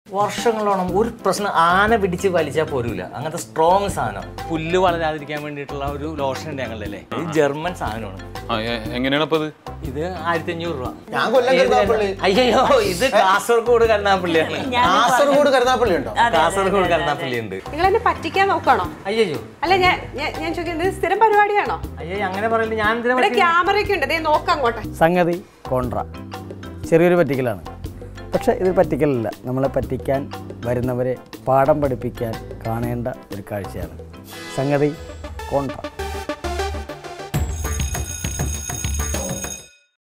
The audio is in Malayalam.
വർഷങ്ങളോളം ഒരു പ്രശ്നം ആന പിടിച്ച് വലിച്ചാൽ പോരൂല അങ്ങനത്തെ സ്ട്രോങ് സാധനം പുല്ല് വളരാതിരിക്കാൻ വേണ്ടിയിട്ടുള്ള ഒരു ലോഷൻ ഉണ്ട് ഞങ്ങളുടെ അല്ലേ ഇത് ജർമ്മൻ സാധനമാണ് ആ, എ- എങ്ങനെയാണ് അപ്പൊ അത് ഇത് ആയിരത്തി അഞ്ഞൂറ് രൂപ ഞാൻ കൊല്ലം കരുനാപ്പള്ളി അയ്യോ ഇത് കാസർഗോഡ് കരുനാപ്പള്ളിയാണ് കാസർഗോഡ് കരുനാപ്പള്ളി ഉണ്ടോ കാസർഗോഡ് കരുനാപ്പള്ളി ഉണ്ട് നിങ്ങൾ എന്നെ പറ്റിക്കാൻ നോക്കണോ അയ്യോ അല്ല ഞാൻ ഞാൻ- ഞാൻ ചോദിക്കുന്നത് ഇത് സ്ഥിരം പരിപാടിയാണോ അയ്യോ അങ്ങനെ പറയില്ല ഞാൻ ഇതിനെ ഇവിടെ പറ്റി ക്യാമറയൊക്കെ ഉണ്ട് ദേ നോക്കാം അങ്ങോട്ട് സംഗതി കോൺട്ര ചെറിയൊരു പറ്റിക്കലാണ് പക്ഷേ ഇത് പറ്റിക്കലല്ല നമ്മളെ പറ്റിക്കാൻ വരുന്നവരെ പാഠം പഠിപ്പിക്കാൻ കാണേണ്ട ഒരു കാഴ്ചയാണ് സംഗതി കോൺട്ര